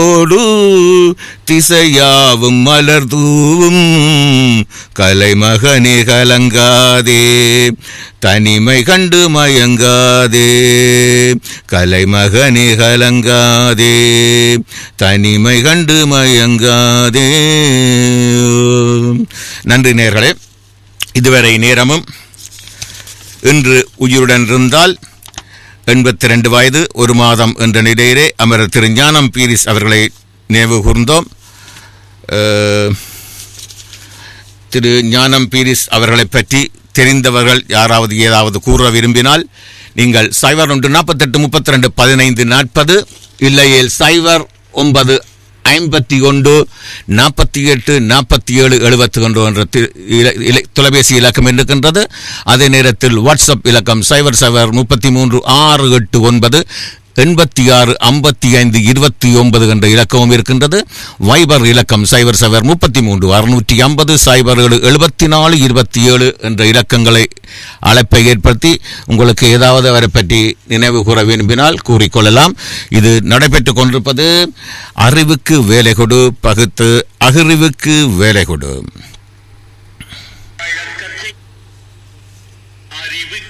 ஓடு திசையாவும் மலர் தூவும் கலைமகனே கலங்காதே தனிமை கண்டு மயங்காதே கலைமகனே கலங்காதே தனிமை கண்டு மயங்காதே நன்றி நேர்களே இதுவரை நேரமும் இன்று உயிருடன் இருந்தால் எண்பத்தி ரெண்டு வயது ஒரு மாதம் என்ற நிலையிலே அமரர் திரு ஞானம் பீரிஸ் அவர்களை நினைவு கூர்ந்தோம் அஹ், திரு ஞானம் பீரிஸ் அவர்களை பற்றி தெரிந்தவர்கள் யாராவது ஏதாவது கூற விரும்பினால் நீங்கள் சைபர் ஒன்று நாற்பத்தெட்டு முப்பத்தி ரெண்டு பதினைந்து நாற்பது இல்லையேல் சைபர் ஒன்பது ஐம்பத்தி ஒன்று நாற்பத்தி எட்டு நாற்பத்தி ஏழு எழுபத்தி ஒன்று என்ற தி- இல- இல- தொலைபேசி இலக்கம் இருக்கின்றது அதே நேரத்தில் வாட்ஸ்அப் இலக்கம் சைபர் சைபர் முப்பத்தி மூன்று ஆறு எட்டு ஒன்பது எண்பத்தி ஆறு ஐம்பத்தி ஐந்து இருபத்தி ஒன்பது என்ற இலக்கமும் இருக்கின்றது வைபர் இலக்கம் சைபர் சைபர் முப்பத்தி மூன்று அறுநூற்றி ஐம்பது சைபர் ஏழு எழுபத்தி நாலு இருபத்தி ஏழு என்ற இலக்கங்களை அழைப்பை ஏற்படுத்தி உங்களுக்கு ஏதாவது அவரை பற்றி நினைவு கூற விரும்பினால் கூறிக்கொள்ளலாம் இது நடைபெற்றுக் கொண்டிருப்பது அறிவுக்கு வேலை கொடு பகுத்து அகிரிவுக்கு வேலை கொடு